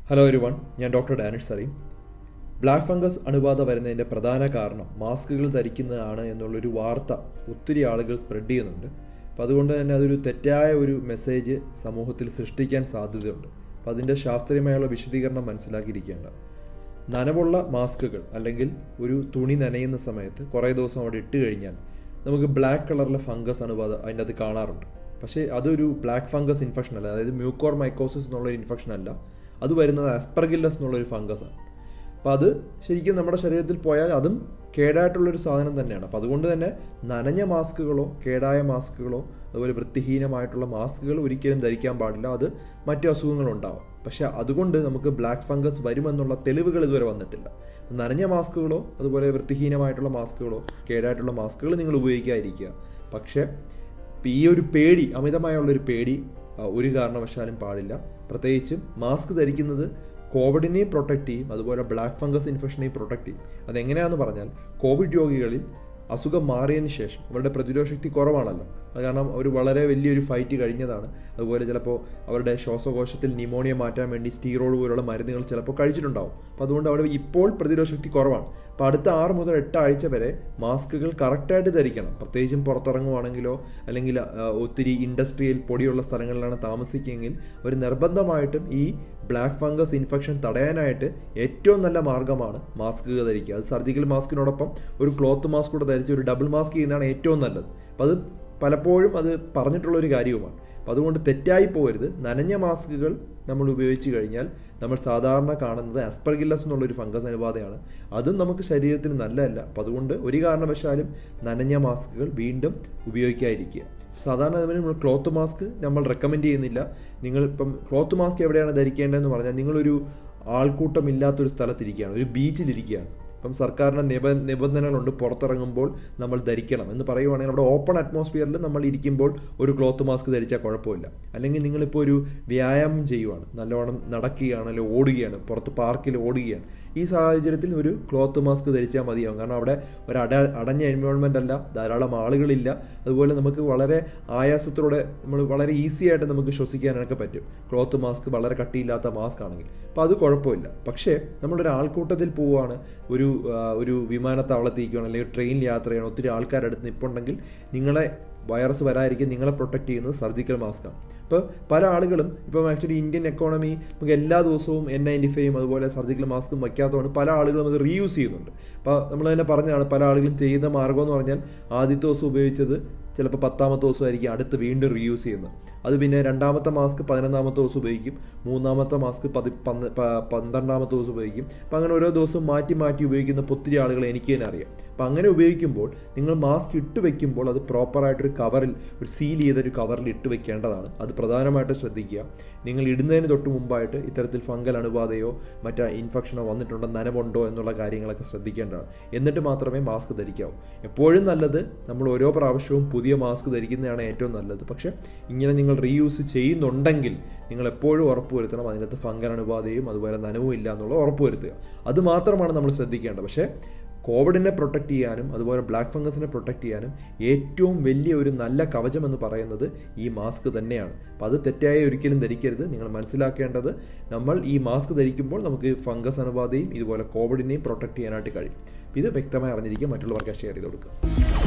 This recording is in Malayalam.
ഹലോ ഒരു വൺ ഞാൻ doctor Danish Saleem black fungus അണുബാധ വരുന്നതിൻ്റെ പ്രധാന കാരണം മാസ്കുകൾ ധരിക്കുന്നതാണ് എന്നുള്ളൊരു വാർത്ത ഒത്തിരി ആളുകൾ സ്പ്രെഡ് ചെയ്യുന്നുണ്ട് അപ്പോൾ അതുകൊണ്ട് തന്നെ അതൊരു തെറ്റായ ഒരു മെസ്സേജ് സമൂഹത്തിൽ സൃഷ്ടിക്കാൻ സാധ്യതയുണ്ട് അപ്പോൾ അതിൻ്റെ ശാസ്ത്രീയമായുള്ള വിശദീകരണം മനസ്സിലാക്കിയിരിക്കേണ്ട നനവുള്ള മാസ്കുകൾ അല്ലെങ്കിൽ ഒരു തുണി നനയുന്ന സമയത്ത് കുറേ ദിവസം അവിടെ ഇട്ട് കഴിഞ്ഞാൽ നമുക്ക് ബ്ലാക്ക് കളറിലെ ഫംഗസ് അണുബാധ അതിൻ്റെ അത് കാണാറുണ്ട് പക്ഷേ അതൊരു ബ്ലാക്ക് ഫംഗസ് ഇൻഫെക്ഷൻ അല്ല അതായത് മ്യൂക്കോർ മൈക്കോസിസ് എന്നുള്ളൊരു ഇൻഫെക്ഷൻ അല്ല അത് വരുന്നത് ആസ്പെർഗില്ലസ് എന്നുള്ളൊരു ഫംഗസാണ് അപ്പോൾ അത് ശരിക്കും നമ്മുടെ ശരീരത്തിൽ പോയാൽ അതും കേടായിട്ടുള്ളൊരു സാധനം തന്നെയാണ് അപ്പോൾ അതുകൊണ്ട് തന്നെ നനഞ്ഞ മാസ്കുകളോ കേടായ മാസ്കുകളോ അതുപോലെ വൃത്തിഹീനമായിട്ടുള്ള മാസ്കുകൾ ഒരിക്കലും ധരിക്കാൻ പാടില്ല അത് മറ്റു അസുഖങ്ങളുണ്ടാവും പക്ഷെ അതുകൊണ്ട് നമുക്ക് ബ്ലാക്ക് ഫംഗസ് വരുമെന്നുള്ള തെളിവുകൾ ഇതുവരെ വന്നിട്ടില്ല നനഞ്ഞ മാസ്കുകളോ അതുപോലെ വൃത്തിഹീനമായിട്ടുള്ള മാസ്കുകളോ കേടായിട്ടുള്ള മാസ്കുകൾ നിങ്ങൾ ഉപയോഗിക്കാതിരിക്കുക പക്ഷേ ഈ ഒരു പേടി അമിതമായുള്ളൊരു പേടി ആ, ഒരു കാരണവശാലും പാടില്ല പ്രത്യേകിച്ചും മാസ്ക് ധരിക്കുന്നത് കോവിഡിനെയും പ്രൊട്ടക്റ്റ് ചെയ്യും അതുപോലെ ബ്ലാക്ക് ഫംഗസ് ഇൻഫെക്ഷനെയും പ്രൊട്ടക്റ്റ് ചെയ്യും അതെങ്ങനെയാണെന്ന് പറഞ്ഞാൽ കോവിഡ് രോഗികളിൽ അസുഖം മാറിയതിന് ശേഷം അവരുടെ പ്രതിരോധ ശക്തി കുറവാണല്ലോ അത് കാരണം അവർ വളരെ വലിയൊരു ഫൈറ്റ് കഴിഞ്ഞതാണ് അതുപോലെ ചിലപ്പോൾ അവരുടെ ശ്വാസകോശത്തിൽ ന്യൂമോണിയ മാറ്റാൻ വേണ്ടി സ്റ്റീറോയിഡ് പോലുള്ള മരുന്നുകൾ ചിലപ്പോൾ കഴിച്ചിട്ടുണ്ടാവും അപ്പോൾ അതുകൊണ്ട് അവിടെ ഇപ്പോൾ പ്രതിരോധ ശക്തി കുറവാണ് അപ്പോൾ അടുത്ത ആറ് മുതൽ എട്ട് ആഴ്ച വരെ മാസ്കുകൾ കറക്റ്റായിട്ട് ധരിക്കണം പ്രത്യേകിച്ചും പുറത്തിറങ്ങുവാണെങ്കിലോ അല്ലെങ്കിൽ ആ, ഒത്തിരി ഇൻഡസ്ട്രിയൽ പൊടിയുള്ള സ്ഥലങ്ങളിലാണ് താമസിക്കുകയെങ്കിൽ അവർ നിർബന്ധമായിട്ടും ഈ ബ്ലാക്ക് ഫംഗസ് ഇൻഫെക്ഷൻ തടയാനായിട്ട് ഏറ്റവും നല്ല മാർഗ്ഗമാണ് മാസ്കുകൾ ധരിക്കുക അത് സർജിക്കൽ മാസ്കിനോടൊപ്പം ഒരു ക്ലോത്ത് മാസ്ക് കൂടെ ധരിച്ച് ഒരു ഡബിൾ മാസ്ക് ചെയ്യുന്നതാണ് ഏറ്റവും നല്ലത് അപ്പോൾ അത് പലപ്പോഴും അത് പറഞ്ഞിട്ടുള്ള ഒരു കാര്യവുമാണ് അപ്പോൾ അതുകൊണ്ട് തെറ്റായി പോകരുത് നനഞ്ഞ മാസ്കുകൾ നമ്മൾ ഉപയോഗിച്ച് കഴിഞ്ഞാൽ നമ്മൾ സാധാരണ കാണുന്നത് ആസ്പെർഗില്ലസ് എന്നുള്ളൊരു ഫംഗസ് അനുബാധയാണ് അതും നമുക്ക് ശരീരത്തിന് നല്ലതല്ല അപ്പോൾ അതുകൊണ്ട് ഒരു കാരണവശാലും നനഞ്ഞ മാസ്കുകൾ വീണ്ടും ഉപയോഗിക്കാതിരിക്കുക സാധാരണ അതിന് നമ്മൾ ക്ലോത്ത് മാസ്ക് നമ്മൾ റെക്കമെൻഡ് ചെയ്യുന്നില്ല നിങ്ങൾ ഇപ്പം ക്ലോത്ത് മാസ്ക് എവിടെയാണ് ധരിക്കേണ്ടതെന്ന് പറഞ്ഞാൽ നിങ്ങളൊരു ആൾക്കൂട്ടം ഇല്ലാത്തൊരു സ്ഥലത്തിരിക്കുകയാണ് ഒരു ബീച്ചിലിരിക്കുകയാണ് ഇപ്പം സർക്കാരിൻ്റെ നിബ നിബന്ധനകളുണ്ട് പുറത്തിറങ്ങുമ്പോൾ നമ്മൾ ധരിക്കണം എന്ന് പറയുവാണെങ്കിൽ അവിടെ ഓപ്പൺ അറ്റ്മോസ്ഫിയറിൽ നമ്മൾ ഇരിക്കുമ്പോൾ ഒരു ക്ലോത്ത് മാസ്ക് ധരിച്ചാൽ കുഴപ്പമില്ല അല്ലെങ്കിൽ നിങ്ങളിപ്പോൾ ഒരു വ്യായാമം ചെയ്യുവാണ് നല്ലവണ്ണം നടക്കുകയാണ് അല്ലെങ്കിൽ ഓടുകയാണ് പുറത്ത് പാർക്കിൽ ഓടുകയാണ് ഈ സാഹചര്യത്തിൽ ഒരു ക്ലോത്ത് മാസ്ക് ധരിച്ചാൽ മതിയാവും കാരണം അവിടെ ഒരു അട അടഞ്ഞ എൻവയോൺമെൻ്റ് അല്ല ധാരാളം ആളുകളില്ല അതുപോലെ നമുക്ക് വളരെ ആയാസത്തോടെ നമ്മൾ വളരെ ഈസി ആയിട്ട് നമുക്ക് ശ്വസിക്കാനൊക്കെ പറ്റും ക്ലോത്ത് മാസ്ക് വളരെ കട്ടിയില്ലാത്ത മാസ്ക് ആണെങ്കിൽ അപ്പോൾ അത് കുഴപ്പമില്ല പക്ഷേ നമ്മളൊരു ആൾക്കൂട്ടത്തിൽ പോവുകയാണ് ഒരു ആ, ഒരു വിമാനത്താവളത്തേക്കാണ് അല്ലെങ്കിൽ ട്രെയിനിൽ യാത്ര ചെയ്യണം ഒത്തിരി ആൾക്കാരുടെ അടുത്ത് നിൽപ്പുണ്ടെങ്കിൽ നിങ്ങളെ വൈറസ് വരാതിരിക്കും നിങ്ങളെ പ്രൊട്ടക്ട് ചെയ്യുന്നത് സർജിക്കൽ മാസ്കാണ് ഇപ്പോൾ പല ആളുകളും ഇപ്പം ആക്ച്വലി ഇന്ത്യൻ എക്കോണമി നമുക്ക് എല്ലാ ദിവസവും എൻ നയൻറ്റി ഫൈവും അതുപോലെ സർജിക്കൽ മാസ്കും വയ്ക്കാത്തതുകൊണ്ട് പല ആളുകളും അത് റീയൂസ് ചെയ്യുന്നുണ്ട് അപ്പോൾ നമ്മൾ തന്നെ പറഞ്ഞതാണ് പല ആളുകളും ചെയ്യുന്ന മാർഗ്ഗം എന്ന് പറഞ്ഞാൽ ആദ്യത്തെ ദിവസം ഉപയോഗിച്ചത് ചിലപ്പോൾ പത്താമത്തെ ദിവസമായിരിക്കും അടുത്ത് വീണ്ടും റീയൂസ് ചെയ്യുന്നത് അത് പിന്നെ രണ്ടാമത്തെ മാസ്ക് പതിനൊന്നാമത്തെ ദിവസം ഉപയോഗിക്കും മൂന്നാമത്തെ മാസ്ക് പതി പന്ത് പ- പന്ത്രണ്ടാമത്തെ ദിവസം ഉപയോഗിക്കും അപ്പം അങ്ങനെ ഓരോ ദിവസവും മാറ്റി മാറ്റി ഉപയോഗിക്കുന്ന ഒത്തിരി ആളുകൾ എനിക്ക് തന്നെ അറിയാം അപ്പം അങ്ങനെ ഉപയോഗിക്കുമ്പോൾ നിങ്ങൾ മാസ്ക് ഇട്ട് വെക്കുമ്പോൾ അത് പ്രോപ്പറായിട്ടൊരു കവറിൽ ഒരു സീൽ ചെയ്തൊരു കവറിൽ ഇട്ട് വെക്കേണ്ടതാണ് അത് പ്രധാനമായിട്ട് ശ്രദ്ധിക്കുക നിങ്ങൾ ഇടുന്നതിന് തൊട്ട് മുമ്പായിട്ട് ഇത്തരത്തിൽ ഫംഗൽ അണുബാധയോ മറ്റേ ഇൻഫെക്ഷനോ വന്നിട്ടുണ്ടോ നനവുണ്ടോ എന്നുള്ള കാര്യങ്ങളൊക്കെ ശ്രദ്ധിക്കേണ്ടതാണ് എന്നിട്ട് മാത്രമേ മാസ്ക് ധരിക്കാവൂ എപ്പോഴും നല്ലത് നമ്മൾ ഓരോ പ്രാവശ്യവും പുതിയ മാസ്ക് ധരിക്കുന്നതാണ് ഏറ്റവും നല്ലത് പക്ഷേ ഇങ്ങനെ നിങ്ങൾ റീയൂസ് ചെയ്യുന്നുണ്ടെങ്കിൽ നിങ്ങൾ എപ്പോഴും ഉറപ്പുവരുത്തണം അതിനകത്ത് ഫംഗൽ അണുബാധയും അതുപോലെ നനവും ഇല്ല എന്നുള്ളത് ഉറപ്പുവരുത്തുക അത് മാത്രമാണ് നമ്മൾ ശ്രദ്ധിക്കേണ്ടത് പക്ഷേ കോവിഡിനെ പ്രൊട്ടക്റ്റ് ചെയ്യാനും അതുപോലെ ബ്ലാക്ക് ഫംഗസിനെ പ്രൊട്ടക്റ്റ് ചെയ്യാനും ഏറ്റവും വലിയ ഒരു നല്ല കവചം എന്ന് പറയുന്നത് ഈ മാസ്ക് തന്നെയാണ് അപ്പോൾ അത് തെറ്റായി ഒരിക്കലും ധരിക്കരുത് നിങ്ങൾ മനസ്സിലാക്കേണ്ടത് നമ്മൾ ഈ മാസ്ക് ധരിക്കുമ്പോൾ നമുക്ക് ഫംഗസ് അണുബാധയും ഇതുപോലെ കോവിഡിനെയും പ്രൊട്ടക്റ്റ് ചെയ്യാനായിട്ട് കഴിയും ഇത് വ്യക്തമായി അറിഞ്ഞിരിക്കുക മറ്റുള്ളവർക്ക് ഷെയർ ചെയ്ത് കൊടുക്കുക